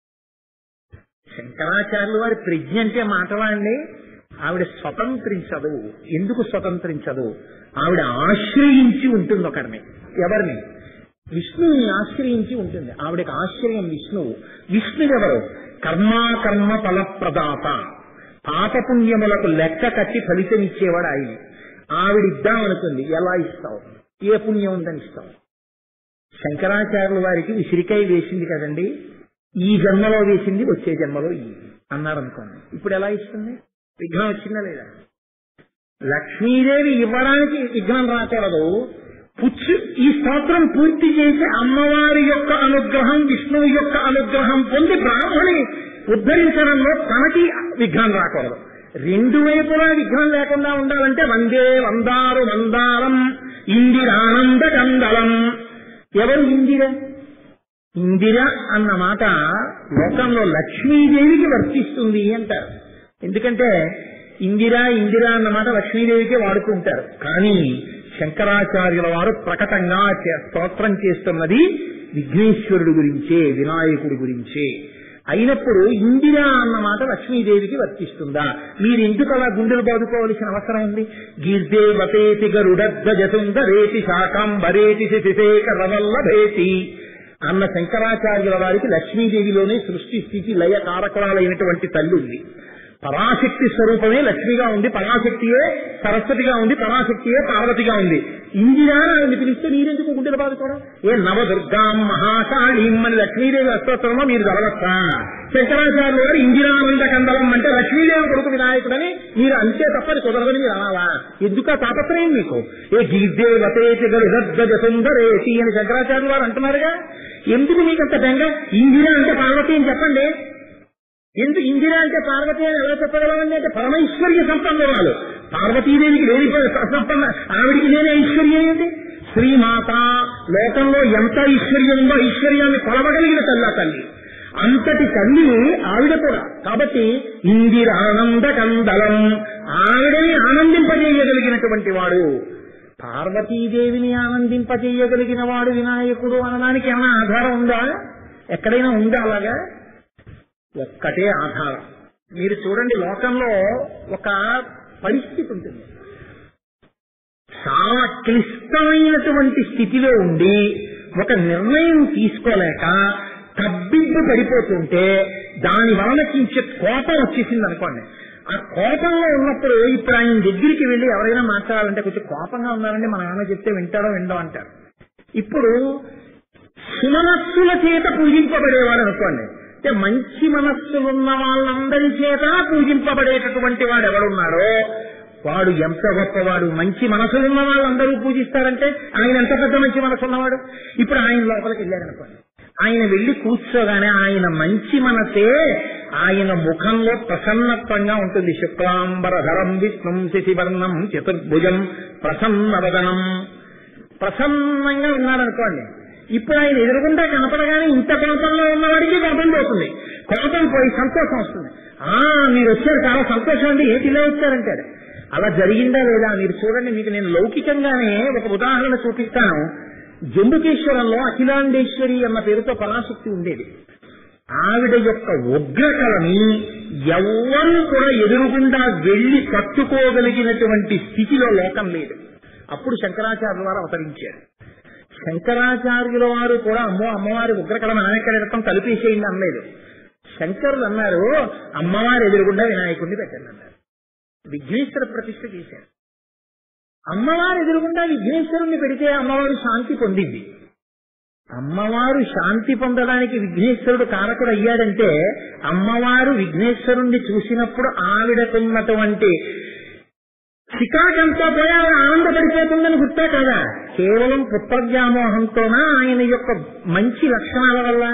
శంకరాచార్యులు వారి ప్రజ్ఞ అంటే మాటలాండి ఆవిడ స్వతంత్రించదు ఎందుకు స్వతంత్రించదు ఆవిడ ఆశ్రయించి ఉంటుంది ఒకరిని ఎవరిని విష్ణువుని ఆశ్రయించి ఉంటుంది ఆవిడకి ఆశ్రయం విష్ణువు విష్ణువెవరు కర్మాకర్మ ఫలప్రదాత పాపపుణ్యములకు లెక్క కట్టి ఫలితం ఇచ్చేవాడు ఆయన ఆవిడ ఇద్దామనుకుంది ఎలా ఇస్తావు ఏ పుణ్యం ఉందని ఇస్తావు శంకరాచార్యుల వారికి ఉసిరికాయ వేసింది కదండి ఈ జన్మలో వేసింది వచ్చే జన్మలో ఈ అన్నారు అనుకోండి ఇప్పుడు ఎలా ఇస్తుంది విఘ్నం వచ్చిందా లేదా లక్ష్మీదేవి ఇవ్వడానికి విఘ్నం రాకూడదు పుచ్చు ఈ స్తోత్రం పూర్తి చేసి అమ్మవారి యొక్క అనుగ్రహం విష్ణువు యొక్క అనుగ్రహం పొంది బ్రాహ్మణి ఉద్ధరించడంలో తనకి విఘ్నం రాకూడదు రెండు వైపులా విఘ్నం లేకుండా ఉండాలంటే వందే వందారు మందారం ఇందిరానంద కందలం ఎవరు ఇందిర ఇందిర అన్న మాట లోకంలో లక్ష్మీదేవికి వర్తిస్తుంది అంటారు ఎందుకంటే ఇందిరా ఇందిరా అన్న మాట లక్ష్మీదేవికే వాడుకుంటారు కానీ శంకరాచార్యుల వారు ప్రకటంగా చే- స్తోత్రం చేస్తున్నది విఘ్నేశ్వరుడు గురించే వినాయకుడి గురించే అయినప్పుడు ఇందిరా అన్న మాట లక్ష్మీదేవికి వర్తిస్తుందా మీరు ఎందుకు అలా గుండెలు బాదుకోవలసిన అవసరం ఉంది గీర్దేవతేతి గరుడధ్వజసుందరేతి శాకాంబరేతి శశిశేఖరవల్లభేతి అన్న శంకరాచార్యుల వారికి లక్ష్మీదేవిలోనే సృష్టి స్థితి లయ కారకురాలైనటువంటి తల్లి ఉంది పరాశక్తి స్వరూపమే లక్ష్మిగా ఉంది పరాశక్తియే సరస్వతిగా ఉంది పరాశక్తియే పార్వతిగా ఉంది ఇందిరా అని పిలిస్తే మీరెందుకు గుండెలు బాదుకోవడం ఏ నవదుర్గాం మహాకాళీం అని లక్ష్మీదేవి అస్తోత్రంలో మీరు చదవచ్చా శంకరాచార్యులు గారు ఇందిరానంద కందలం అంటే లక్ష్మీదేవి కొడుకు వినాయకుడని మీరు అంతే తప్పని కుదరదని మీరు అనాలా ఎందుకు ఆ తాపత్రయం మీకు ఏ గీర్దేవతేతి గరుగద్గజ సుందరేతి అని శంకరాచార్యులు వారు అంటున్నారుగా ఎందుకు మీకు అంత బెంగ ఇందిరా అంటే పార్వతి అని చెప్పండి ఎందుకు ఇందిరా అంటే పార్వతి అని ఎలా చెప్పగలమండి అంటే పరమైశ్వర్య సంపన్నురాలు పార్వతీదేవికి లేని సంపన్న ఆవిడికి లేని ఐశ్వర్యం ఏంటి శ్రీమాత లోకంలో ఎంత ఐశ్వర్యం ఉందో ఐశ్వర్యాన్ని కొలవగలిగిన తల్లి ఆ తల్లి అంతటి తల్లి ఆవిడ కూడా కాబట్టి ఇందిరానంద కందలం ఆవిడని ఆనందింపజేయగలిగినటువంటి వాడు పార్వతీదేవిని ఆనందింపజేయగలిగిన వాడు వినాయకుడు అనడానికి ఏమైనా ఆధారం ఉందా ఎక్కడైనా ఉందా అలాగా ఒక్కటే ఆధారం మీరు చూడండి లోకంలో ఒక పరిస్థితి ఉంటుంది చాలా క్లిష్టమైనటువంటి స్థితిలో ఉండి ఒక నిర్ణయం తీసుకోలేక కబ్బింపు పడిపోతుంటే దాని వలన కించే కోపం వచ్చేసింది అనుకోండి ఆ కోపంలో ఉన్నప్పుడు ఇప్పుడు ఆయన దగ్గరికి వెళ్ళి ఎవరైనా మాట్లాడాలంటే కొంచెం కోపంగా ఉన్నారంటే మనం ఏమైనా చెప్తే వింటారో విండో అంటారు ఇప్పుడు సుమనస్సుల చేత పూజింపబడేవాడు అనుకోండి అంటే మంచి మనస్సులున్న వాళ్ళందరి చేత పూజింపబడేటటువంటి వాడు ఎవడున్నాడో వాడు ఎంత గొప్పవాడు మంచి మనసులున్న వాళ్ళందరూ పూజిస్తారంటే ఆయన ఎంత పెద్ద మంచి మనసు ఉన్నవాడు ఇప్పుడు ఆయన లోపలికి వెళ్ళారనుకోండి ఆయన వెళ్లి కూర్చోగానే ఆయన మంచి మనసే ఆయన ముఖంలో ప్రసన్నత్వంగా ఉంటుంది శుక్లాంబరధరం విష్ణుం శశివర్ణం చతుర్భుజం ప్రసన్నవదనం ప్రసన్నంగా ఉన్నాడనుకోండి ఇప్పుడు ఆయన ఎదురుగుండా కనపడగానే ఇంత కోపంలో ఉన్నవాడికి కోపం పోతుంది కోపం పోయి సంతోషం వస్తుంది ఆ మీరు వచ్చారు చాలా సంతోషం అండి ఏంటి ఇలా వచ్చారంటాడు అలా జరిగిందా లేదా మీరు చూడండి మీకు నేను లౌకికంగానే ఒక ఉదాహరణ చూపిస్తాను జంబుకేశ్వరంలో అఖిలాండేశ్వరి అన్న పేరుతో పరాశక్తి ఉండేది ఆవిడ యొక్క ఉగ్రకళని ఎవ్వరూ కూడా ఎదురుగుండా వెళ్లి పట్టుకోగలిగినటువంటి స్థితిలో లోకం లేదు అప్పుడు శంకరాచార్యుల వారు అవతరించారు శంకరాచార్యుల వారు కూడా అమ్మో అమ్మవారి ఉగ్రకళ నాయకడటం కలిపేసేయండి అనలేదు శంకరులు అన్నారు అమ్మవారి ఎదురుగుండా వినాయకుడిని పెట్టండి అన్నారు విఘ్నేశ్వర ప్రతిష్ఠ చేశారు అమ్మవారు ఎదురుగుండా విఘ్నేశ్వరుణ్ణి పెడితే అమ్మవారు శాంతి పొందింది అమ్మవారు శాంతి పొందడానికి విఘ్నేశ్వరుడు కారకుడు అయ్యాడంటే అమ్మవారు విఘ్నేశ్వరుణ్ణి చూసినప్పుడు ఆవిడకున్నటువంటి చికాకంతా పోయి ఆవిడ ఆనందపడిపోతుందని గుర్తే కదా కేవలం పుత్రవ్యామోహంతోనా ఆయన యొక్క మంచి లక్షణాల వల్ల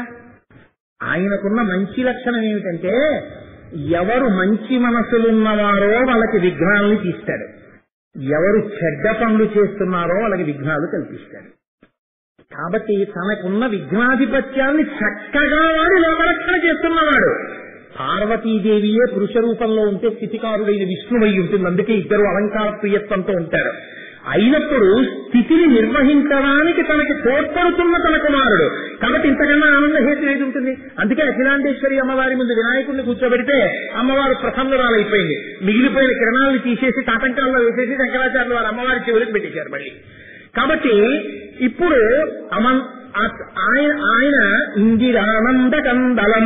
ఆయనకున్న మంచి లక్షణం ఏమిటంటే ఎవరు మంచి మనసులున్నవారో వాళ్ళకి విఘ్నాలను తీస్తాడు ఎవరు చెడ్డ పనులు చేస్తున్నారో వాళ్ళకి విఘ్నాలు కల్పిస్తాడు కాబట్టి తనకున్న విఘ్నాధిపత్యాన్ని చక్కగా వాడు లోకరక్షణ చేస్తున్నవాడు పార్వతీదేవియే పురుష రూపంలో ఉంటే స్థితికారుడైన విష్ణువై ఉంటుంది అందుకే ఇద్దరు అలంకార ప్రియత్వంతో ఉంటారు అయినప్పుడు స్థితిని నిర్వహించడానికి తనకి తోడ్పడుతున్న తన కుమారుడు కాబట్టి ఇంతకన్నా ఆనంద హేతు ఏది ఉంటుంది అందుకే అఖిలాండేశ్వరి అమ్మవారి ముందు వినాయకుడిని కూర్చోబెడితే అమ్మవారు ప్రసన్నురాలైపోయింది మిగిలిపోయిన కిరణాలను తీసేసి తాటంకాల్లో వేసేసి శంకరాచార్యులు వారు అమ్మవారి చెవులకు పెట్టేశారు మళ్ళీ కాబట్టి ఇప్పుడు అమన్ ఆ- ఆయన ఆయన ఇందిరానంద కందలం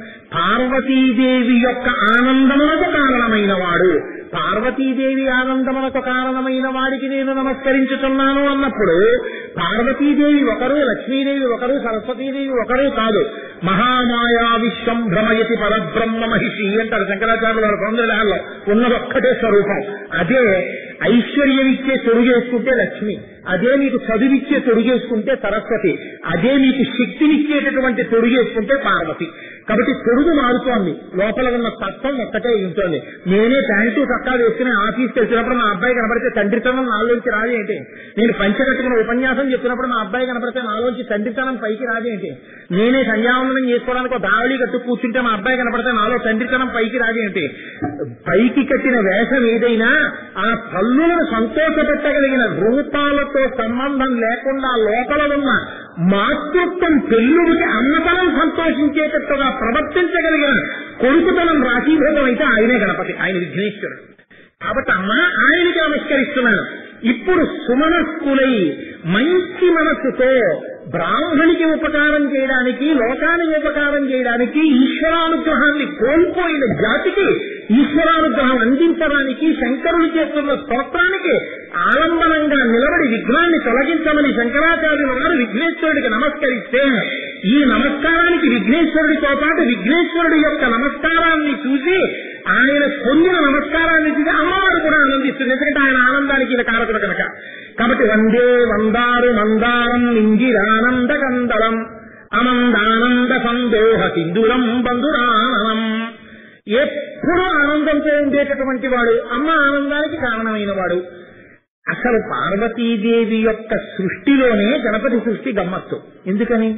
పార్వతీదేవి యొక్క ఆనందములకు కారణమైన వాడు పార్వతీదేవి ఆనందములకు కారణమైన వాడికి నేను నమస్కరించుతున్నాను అన్నప్పుడు పార్వతీదేవి ఒకరు లక్ష్మీదేవి ఒకరు సరస్వతీదేవి ఒకరు కాదు మహామాయా విశ్వం భ్రమయతి పరబ్రహ్మ మహిషి అంటారు శంకరాచార్యులు వారి సౌందర్యాల్లో ఉన్నదొక్కటే స్వరూపం అదే ఐశ్వర్యమిచ్చే తొడుగేసుకుంటే లక్ష్మి అదే మీకు చదువిచ్చే తొడుగేసుకుంటే సరస్వతి అదే మీకు శక్తినిచ్చేటటువంటి తొడుగేసుకుంటే పార్వతి కాబట్టి తొడుగు మారుతోంది లోపల ఉన్న తత్వం ఒక్కటే ఉంటుంది నేనే ప్యాంటు చక్కా వేసుకుని ఆఫీస్కి వచ్చినప్పుడు మా అబ్బాయి కనబడితే తండ్రితనం నాలోంచి రాదేంటి నేను పంచ కట్టుకుని ఉపన్యాసం చెప్తున్నప్పుడు మా అబ్బాయి కనబడితే నాలోంచి తండ్రితనం పైకి రాదేంటి నేనే సంధ్యావందనం చేసుకోవడానికి ఒక దావళి కట్టు కూర్చుంటే మా అబ్బాయి కనబడితే నాలో తండ్రితనం పైకి రాదేంటి పైకి కట్టిన వేషం ఏదైనా ఆ పల్లులను సంతోషపెట్టగలిగిన రూపాలతో సంబంధం లేకుండా లోపల ఉన్న మాతృత్వం పెళ్ళుడికి అన్నతనం సంతోషించేటట్టుగా ప్రవర్తించగలిగిన కొడుకుతనం రాశీభూతం అయితే ఆయనే గణపతి ఆయన విఘ్నేశ్వరుడు కాబట్టి అమ్మ ఆయనకి నమస్కరిస్తున్నాను ఇప్పుడు సుమనస్కులై మంచి మనస్సుతో బ్రాహ్మణికి ఉపకారం చేయడానికి లోకానికి ఉపకారం చేయడానికి ఈశ్వరానుగ్రహాన్ని కోల్పోయిన జాతికి ఈశ్వరానుగ్రహం అందించడానికి శంకరులు చేస్తున్న స్తోత్రానికి ఆలంబనంగా నిలబడి విఘ్నాన్ని తొలగించమని శంకరాచార్యుల వారు విఘ్నేశ్వరుడికి నమస్కరిస్తే ఈ నమస్కారానికి విఘ్నేశ్వరుడితో పాటు విఘ్నేశ్వరుడి యొక్క నమస్కారాన్ని చూసి ఆయన పొందిన నమస్కారాన్ని చూసి అమ్మవారు కూడా ఆనందిస్తుంది ఎందుకంటే ఆయన ఆనందానికి ఇది కారకుడు కనుక కాబట్టి వందే వందారు మందారం ఇంగిరానంద కందలం అమందానంద సందోహ సింధురం బంధురానం ఎప్పుడూ ఆనందంతో ఉండేటటువంటి వాడు అమ్మ ఆనందానికి కారణమైన వాడు అసలు పార్వతీదేవి యొక్క సృష్టిలోనే గణపతి సృష్టి గమ్మత్తు ఎందుకని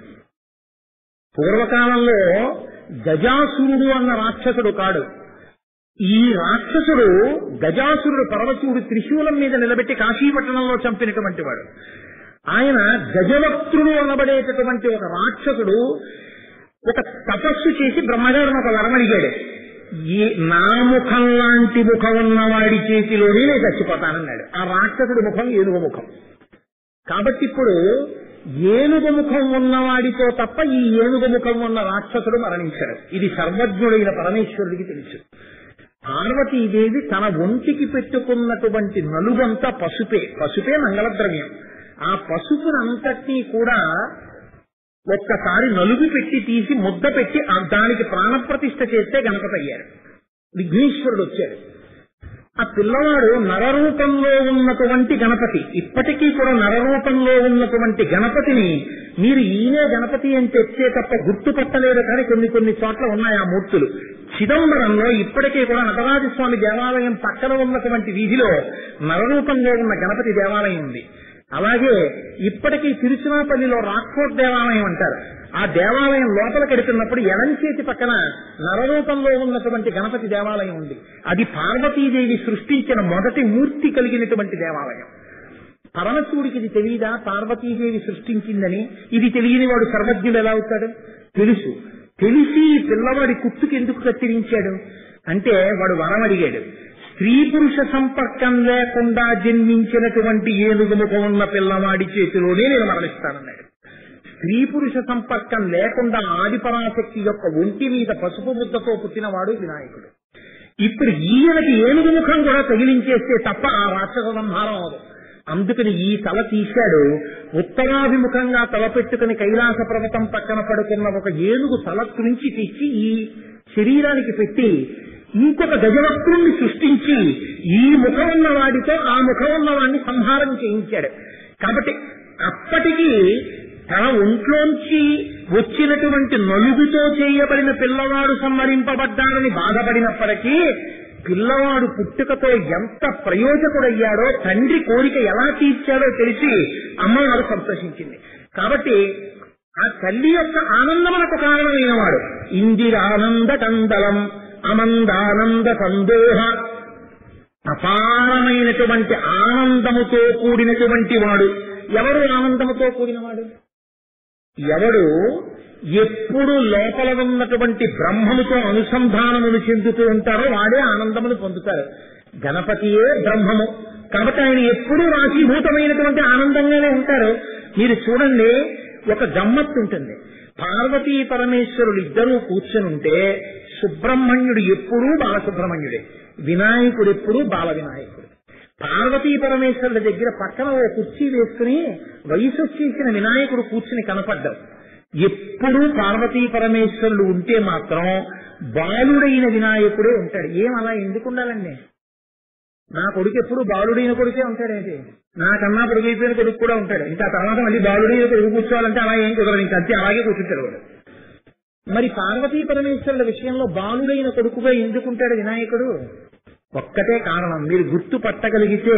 పూర్వకాలంలో గజాసురుడు అన్న రాక్షసుడు కాడు ఈ రాక్షసుడు గజాసురుడు పరమశివుడు త్రిశూలం మీద నిలబెట్టి కాశీపట్టణంలో చంపినటువంటి వాడు ఆయన గజవక్త్రుడు అనబడేటటువంటి ఒక రాక్షసుడు ఒక తపస్సు చేసి బ్రహ్మగారిని ఒక వరం అడిగాడు ఈ నా ముఖం లాంటి ముఖం ఉన్నవాడి చేతిలోనే నేను చచ్చిపోతానన్నాడు ఆ రాక్షసుడి ముఖం ఏనుగు ముఖం కాబట్టి ఇప్పుడు ఏనుగు ముఖం ఉన్నవాడితో తప్ప ఈ ఏనుగు ముఖం ఉన్న రాక్షసుడు మరణించాడు ఇది సర్వజ్ఞుడైన పరమేశ్వరుడికి తెలుసు పార్వతీదేవి తన ఒంటికి పెట్టుకున్నటువంటి నలుగంతా పసుపే పసుపే మంగళద్రవ్యం ఆ పసుపునంతటినీ కూడా ఒక్కసారి నలుగు పెట్టి తీసి ముద్ద పెట్టి ఆ దానికి ప్రాణప్రతిష్ఠ చేస్తే గణపతి అయ్యారు విఘ్నేశ్వరుడు వచ్చాడు ఆ పిల్లవాడు నరరూపంలో ఉన్నటువంటి గణపతి ఇప్పటికీ కూడా నరరూపంలో ఉన్నటువంటి గణపతిని మీరు ఈయనే గణపతి అని తెచ్చే తప్ప గుర్తుపట్టలేరు కానీ కొన్ని కొన్ని చోట్ల ఉన్నాయి ఆ మూర్తులు చిదంబరంలో ఇప్పటికీ కూడా నటరాజస్వామి దేవాలయం పక్కన ఉన్నటువంటి వీధిలో నరరూపంలో ఉన్న గణపతి దేవాలయం ఉంది అలాగే ఇప్పటికీ తిరుచునాపల్లిలో రాక్కోట్ దేవాలయం అంటారు ఆ దేవాలయం లోపల కడుతున్నప్పుడు ఎడం చేతి పక్కన నరరూపంలో ఉన్నటువంటి గణపతి దేవాలయం ఉంది అది పార్వతీదేవి సృష్టించిన మొదటి మూర్తి కలిగినటువంటి దేవాలయం పరమశివుడికి ఇది తెలియదా పార్వతీదేవి సృష్టించిందని ఇది తెలియని వాడు సర్వజ్ఞుడు ఎలా అవుతాడు తెలుసు తెలిసి పిల్లవాడి కుట్టుకి ఎందుకు కత్తిరించాడు అంటే వాడు వరం అడిగాడు స్త్రీ పురుష సంపర్కం లేకుండా జన్మించినటువంటి ఏనుగు ముఖం ఉన్న పిల్లవాడి చేతిలోనే నేను మరణిస్తానన్నాడు స్త్రీ పురుష సంపర్కం లేకుండా ఆదిపరాశక్తి యొక్క ఒంటి మీద పసుపు ముద్దతో పుట్టినవాడు వినాయకుడు ఇప్పుడు ఈయనకి ఏనుగు ముఖం కూడా తగిలించేస్తే తప్ప ఆ రాక్షస సంహారం అవదు అందుకని ఈ తల తీశాడు ఉత్తరాభిముఖంగా తల పెట్టుకుని కైలాస పర్వతం పక్కన పడుకున్న ఒక ఏనుగు తల తుంచి తెచ్చి ఈ శరీరానికి పెట్టి ఇంకొక గజవక్రుణ్ణి సృష్టించి ఈ ముఖం ఉన్న వాడితో ఆ ముఖం ఉన్న వాడిని సంహారం చేయించాడు కాబట్టి అప్పటికి తన ఒంట్లోంచి వచ్చినటువంటి నలుగుతో చేయబడిన పిల్లవాడు సంహరింపబడ్డాడని బాధపడినప్పటికీ పిల్లవాడు పుట్టుకతో ఎంత ప్రయోజకుడయ్యాడో తండ్రి కోరిక ఎలా తీర్చాడో తెలిసి అమ్మవారు సంతోషించింది కాబట్టి ఆ తల్లి యొక్క ఆనందమునకు కారణమైన వాడు ఇందిరానంద కందలం అమందానంద సందోహ అపారమైనటువంటి ఆనందముతో కూడినటువంటి వాడు ఎవరు ఆనందముతో కూడినవాడు ఎవడు ఎప్పుడు లోపల ఉన్నటువంటి బ్రహ్మముతో అనుసంధానమును చెందుతూ ఉంటారో వాడే ఆనందమును పొందుతారు గణపతియే బ్రహ్మము కాబట్టి ఆయన ఎప్పుడూ రాశీభూతమైనటువంటి ఆనందంగానే ఉంటారు మీరు చూడండి ఒక గమ్మత్తు ఉంటుంది పార్వతీ పరమేశ్వరులు ఇద్దరూ కూర్చొని ఉంటే సుబ్రహ్మణ్యుడు ఎప్పుడూ బాలసుబ్రహ్మణ్యుడే వినాయకుడు ఎప్పుడూ బాల వినాయకుడు పార్వతీ పరమేశ్వరుల దగ్గర పక్కన ఓ కుర్చీ వేసుకుని వయసు వచ్చేసిన వినాయకుడు కూర్చుని కనపడ్డావు ఎప్పుడూ పార్వతీ పరమేశ్వరులు ఉంటే మాత్రం బాలుడైన వినాయకుడే ఉంటాడు ఏం అలా ఎందుకు ఉండాలండి నా కొడుకు ఎప్పుడు బాలుడైన కొడుకే ఉంటాడేంటి నాకన్నా పొడిగైపోయిన కొడుకు కూడా ఉంటాడు ఇంకా తర్వాత మళ్ళీ బాలుడైన కొడుకు కూర్చోవాలంటే అలా ఏం కుదరదు ఇంకా అంతే అలాగే కూర్చుంటాడు వాడు మరి పార్వతీ పరమేశ్వరుల విషయంలో బాలుడైన కొడుకుగా ఎందుకుంటాడు వినాయకుడు ఒక్కటే కారణం మీరు గుర్తు పట్టగలిగితే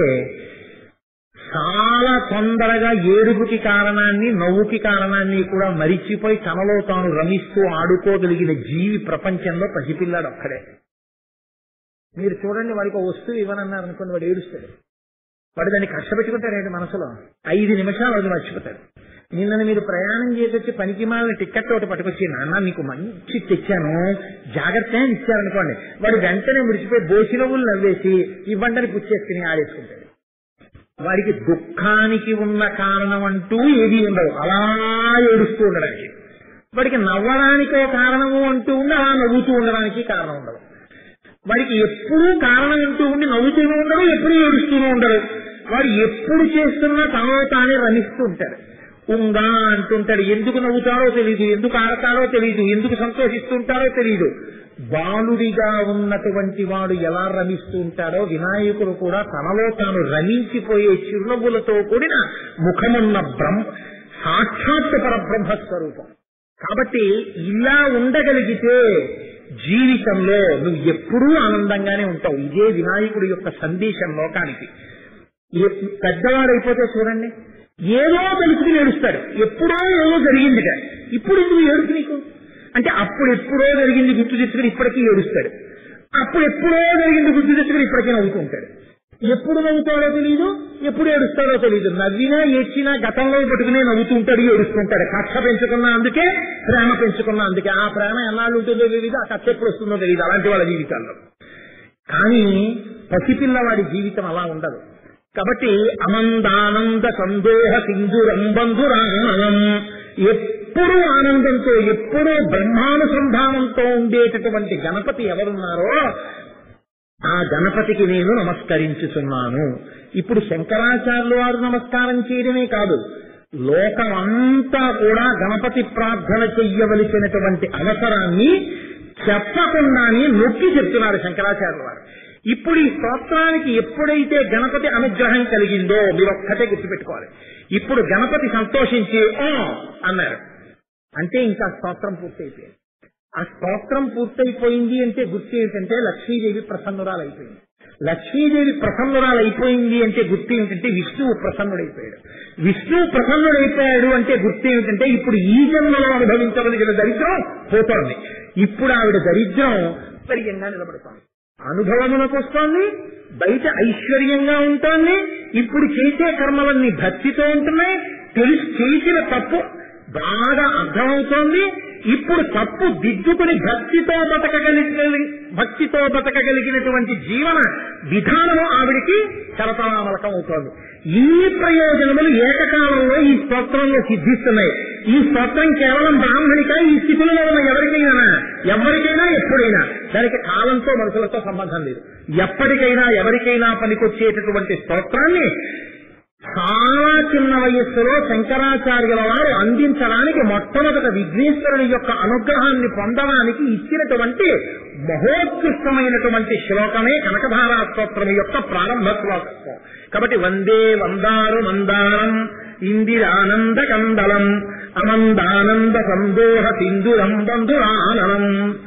చాలా తొందరగా ఏడుపుకి కారణాన్ని నవ్వుకి కారణాన్ని కూడా మరిచిపోయి తనలో తాను రమిస్తూ ఆడుకోగలిగిన జీవి ప్రపంచంలో పసిపిల్లాడు ఒక్కడే మీరు చూడండి వాడికి ఒక వస్తువు ఇవ్వనన్నారు అనుకోండి వాడు ఏడుస్తాడు వాడు దాన్ని కష్టపెట్టుకుంటాడు మనసులో ఐదు నిమిషాలు అది మర్చిపోతాడు నిన్న మీరు ప్రయాణం చేసొచ్చి పనికి మాలిన టికెట్ ఒకటి పట్టుకొచ్చి నాన్న నీకు మంచి తెచ్చాను జాగ్రత్త అని ఇచ్చారనుకోండి వాడు వెంటనే ముడిచిపోయి బోసినవులు నవ్వేసి ఇవ్వండని పుచ్చేసుకుని ఆడేసుకుంటాడు వాడికి దుఃఖానికి ఉన్న కారణం అంటూ ఏది ఉండదు అలా ఏడుస్తూ ఉండడానికి వాడికి నవ్వడానికో కారణము అంటూ ఉండి అలా నవ్వుతూ ఉండడానికి కారణం ఉండదు వాడికి ఎప్పుడూ కారణం అంటూ ఉండి నవ్వుతూనే ఉండరు ఎప్పుడూ ఏడుస్తూనే ఉండరు వాడు ఎప్పుడు చేస్తున్నా తనలో తానే రమిస్తూ ఉంటాడు ఉంగా అంటుంటాడు ఎందుకు నవ్వుతారో తెలియదు ఎందుకు ఆడతారో తెలియదు ఎందుకు సంతోషిస్తుంటారో తెలియదు బాలుడిగా ఉన్నటువంటి వాడు ఎలా రమిస్తూ ఉంటాడో వినాయకుడు కూడా తనలో తాను రమించిపోయే చిరునవ్వులతో కూడిన ముఖమున్న బ్రహ్మ సాక్షాత్ పరబ్రహ్మ స్వరూపం కాబట్టి ఇలా ఉండగలిగితే జీవితంలో నువ్వు ఎప్పుడూ ఆనందంగానే ఉంటావు ఇదే వినాయకుడి యొక్క సందేశం లోకానికి ఏ- పెద్దవాడైపోతే చూడండి ఏదో తెలుసుకుని ఏడుస్తాడు ఎప్పుడో ఏదో జరిగిందిట ఇప్పుడు ఎందుకు ఏడుపు నీకు అంటే అప్పుడు ఎప్పుడో జరిగింది గుర్తు తెచ్చుకుని ఇప్పటికీ ఏడుస్తాడు అప్పుడు ఎప్పుడో జరిగింది గుర్తు తెచ్చుకుని ఇప్పటికీ నవ్వుతూ ఉంటాడు ఎప్పుడు నవ్వుతాడో తెలియదు ఎప్పుడు ఏడుస్తాడో తెలియదు నవ్వినా ఏడ్చినా గతంలో పట్టుకునే నవ్వుతూ ఉంటాడు ఏడుస్తుంటాడు కక్ష పెంచుకున్నా అందుకే ప్రేమ పెంచుకున్నా అందుకే ఆ ప్రేమ ఎన్నాళ్ళు ఉంటుందో తెలియదు ఆ కక్ష ఎప్పుడు వస్తుందో తెలియదు అలాంటి వాళ్ళ జీవితాల్లో కానీ పసిపిల్లవాడి జీవితం అలా ఉండదు కాబట్టి అమందానంద సందేహ సింధురం బంధురామణం ఎప్పుడూ ఆనందంతో ఎప్పుడూ బ్రహ్మానుసంధానంతో ఉండేటటువంటి గణపతి ఎవరున్నారో ఆ గణపతికి నేను నమస్కరించుతున్నాను ఇప్పుడు శంకరాచార్యులు వారు నమస్కారం చేయడమే కాదు లోకమంతా కూడా గణపతి ప్రార్థన చెయ్యవలసినటువంటి అవసరాన్ని చెప్పకుండానే నొక్కి చెప్తున్నారు శంకరాచార్యుల వారు ఇప్పుడు ఈ స్తోత్రానికి ఎప్పుడైతే గణపతి అనుగ్రహం కలిగిందో మీరు ఒక్కటే గుర్తుపెట్టుకోవాలి ఇప్పుడు గణపతి సంతోషించి ఓ అన్నారు అంటే ఇంకా స్తోత్రం పూర్తయిపోయింది ఆ స్తోత్రం పూర్తయిపోయింది అంటే గుర్తు ఏంటంటే లక్ష్మీదేవి ప్రసన్నురాలైపోయింది లక్ష్మీదేవి ప్రసన్నురాలైపోయింది అంటే గుర్తు ఏమిటంటే విష్ణువు ప్రసన్నుడైపోయాడు విష్ణువు ప్రసన్నుడైపోయాడు అంటే గుర్తు ఏమిటంటే ఇప్పుడు ఈ జన్మలో అనుభవించవలసిన దరిద్రం పోతోంది ఇప్పుడు ఆవిడ దరిద్రం పరిగంగా నిలబడుతోంది అనుభవమునకు వస్తోంది బయట ఐశ్వర్యంగా ఉంటుంది ఇప్పుడు చేసే కర్మలన్నీ భక్తితో ఉంటున్నాయి తెలిసి చేసిన తప్పు బాగా అర్థమవుతోంది ఇప్పుడు తప్పు దిద్దుకుని భక్తితో బతకగలిగిన భక్తితో బతకగలిగినటువంటి జీవన విధానము ఆవిడికి కరతనామలకం అవుతోంది ఇన్ని ప్రయోజనములు ఏకకాలంలో ఈ స్తోత్రంలో సిద్ధిస్తున్నాయి ఈ స్తోత్రం కేవలం బ్రాహ్మణిక ఈ స్థితిలో ఉన్న ఎవరికైనా ఎవరికైనా ఎప్పుడైనా దానికి కాలంతో మనుషులతో సంబంధం లేదు ఎప్పటికైనా ఎవరికైనా పనికొచ్చేటటువంటి స్తోత్రాన్ని చాలా చిన్న వయస్సులో శంకరాచార్యుల వారు అందించడానికి మొట్టమొదట విఘ్నేశ్వరుని యొక్క అనుగ్రహాన్ని పొందడానికి ఇచ్చినటువంటి మహోత్కృష్టమైనటువంటి శ్లోకమే కనకధారా స్తోత్రం యొక్క ప్రారంభ శ్లోకం కాబట్టి వందే వందారు మందారం ఇందిరానంద కందలం అమందానంద సందోహ సింధురం బంధురాననం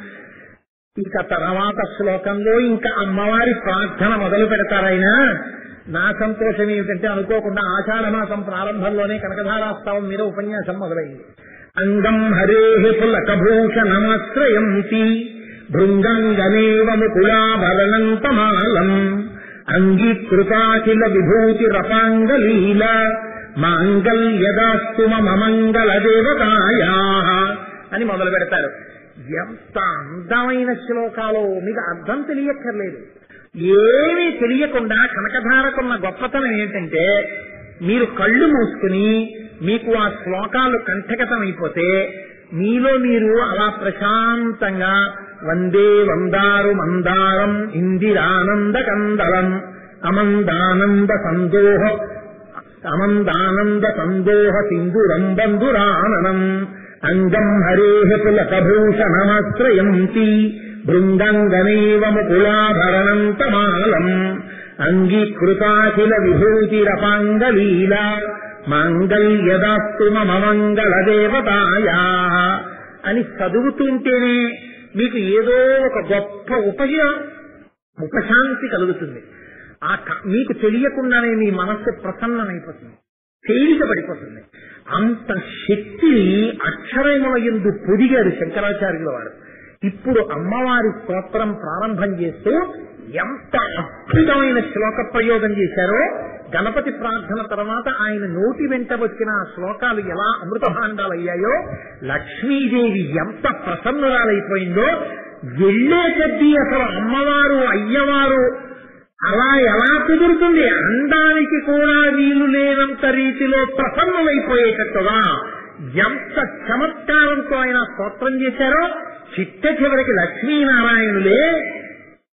ఇక తర్వాత శ్లోకంలో ఇంకా అమ్మవారి ప్రార్థన మొదలు పెడతారైనా నా సంతోషం ఏమిటంటే అనుకోకుండా ఆషాఢ మాసం ప్రారంభంలోనే కనకధారాస్తవం మీద ఉపన్యాసం మొదలైంది అంగం హరే పులకభూషణమాశ్రయంతి భృంగంగనేవ ముకులాభరణంతమాలం అంగీకృతాఖిల విభూతిరపాంగలీల మాంగల్యదాస్తు మమంగళ దేవతాయా అని మొదలు పెడతారు ఎంత అందమైన శ్లోకాలు మీకు అర్థం తెలియక్కర్లేదు ఏమీ తెలియకుండా కనకధారకున్న గొప్పతనం ఏంటంటే మీరు కళ్ళు మూసుకుని మీకు ఆ శ్లోకాలు కంఠగతం అయిపోతే మీలో మీరు అలా ప్రశాంతంగా వందే వందారు మందారం ఇందిరానంద కందలం అమందానంద సందోహ అమందానంద సందోహ సింధురం బంధురాననం అంగం హరే పులకభూషణమాశ్రయంతి బృందంగనేవ ముకులాభరణంతమాలం అంగీకృతాఖిల విభూతిరపాంగలీల మాంగల్యదాస్తు మమ మంగళ దేవతాయా అని చదువుతుంటేనే మీకు ఏదో ఒక గొప్ప ఉపయ ఉపశాంతి కలుగుతుంది ఆ క- మీకు తెలియకుండానే మీ మనస్సు ప్రసన్నమైపోతుంది తేలిక పడిపోతుంది అంత శక్తి అక్షరముల ఎందు పొదిగారు శంకరాచార్యుల వారు ఇప్పుడు అమ్మవారి స్తోత్రం ప్రారంభం చేస్తూ ఎంత అద్భుతమైన శ్లోక ప్రయోగం చేశారో గణపతి ప్రార్థన తర్వాత ఆయన నోటి వెంట వచ్చిన ఆ శ్లోకాలు ఎలా అమృత భాండాలయ్యాయో లక్ష్మీదేవి ఎంత ప్రసన్నురాలైపోయిందో వెళ్లే కొద్దీ అసలు అమ్మవారు అయ్యవారు అలా ఎలా కుదురుతుంది అందానికి కూడా వీలు లేనంత రీతిలో ప్రసన్నులైపోయేటట్టుగా ఎంత చమత్కారంతో ఆయన స్తోత్రం చేశారో చిట్ట చివరికి లక్ష్మీనారాయణులే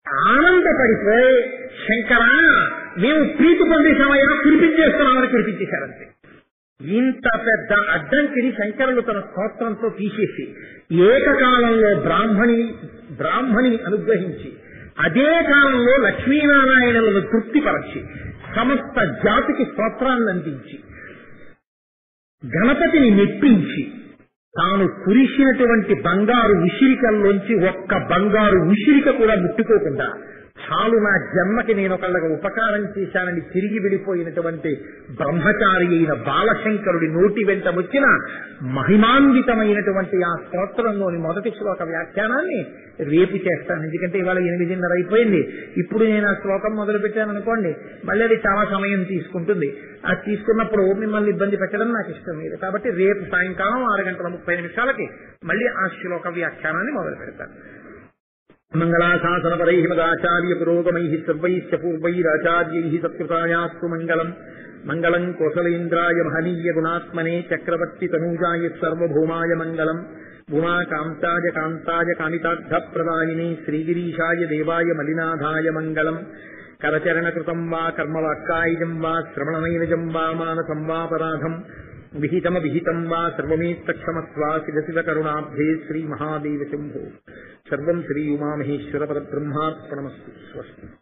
ఆనందపడిపోయి శంకరా మేము ప్రీతి పొందేశామయ్యా కురిపించేస్తున్నామని కురిపించేశారంతే ఇంత పెద్ద అడ్డంకిని శంకరులు తన స్తోత్రంతో తీసేసి ఏకకాలంలో బ్రాహ్మణి బ్రాహ్మణిని అనుగ్రహించి అదే కాలంలో లక్ష్మీనారాయణులను తృప్తిపరచి సమస్త జాతికి స్తోత్రాన్ని అందించి గణపతిని మెప్పించి తాను కురిసినటువంటి బంగారు ఉసిరికల్లోంచి ఒక్క బంగారు ఉసిరిక కూడా ముట్టుకోకుండా చాలు నా జన్మకి నేను ఒకళ్ళకి ఉపకారం చేశానని తిరిగి వెళ్ళిపోయినటువంటి బ్రహ్మచారి అయిన బాలశంకరుడి నోటి వెంట వచ్చిన మహిమాన్వితమైనటువంటి ఆ స్తోత్రంలోని మొదటి శ్లోక వ్యాఖ్యానాన్ని రేపు చేస్తాను ఎందుకంటే ఇవాళ ఎనిమిదిన్నర అయిపోయింది ఇప్పుడు నేను ఆ శ్లోకం మొదలు పెట్టాను అనుకోండి మళ్ళీ అది చాలా సమయం తీసుకుంటుంది అది తీసుకున్నప్పుడు మిమ్మల్ని ఇబ్బంది పెట్టడం నాకు ఇష్టం లేదు కాబట్టి రేపు సాయంకాలం ఆరు గంటల ముప్పై నిమిషాలకి మళ్ళీ ఆ శ్లోక వ్యాఖ్యానాన్ని మొదలు పెడతాను మంగళాశాసనపరై మదాచార్య పురోగమై సర్వైశ్చ పూర్వైరాచార్యై సత్కృతాయాస్తు మంగళం మంగళం కోసలేంద్రాయ మహనీయ గుణాత్మనే చక్రవర్తి తనూజాయ సర్వభౌమాయ మంగళం ఉమాకాంతాయ కాంతాయ కామితార్థప్రదాయిని శ్రీగిరీశాయ దేవాయ మలినాథాయ మంగళం కరచరణకృతం వా కర్మవాక్కాయుజం వా శ్రవణనైనజం వా మానసం వాపరాధం విహితమ విహితం వా సర్వమేత్తక్షమస్వా శివ శివ కరుణాబ్ధే శ్రీ మహాదేవ శంభో సర్వం శ్రీ ఉమామహేశ్వర పరబ్రహ్మార్పణమస్తు స్వస్తి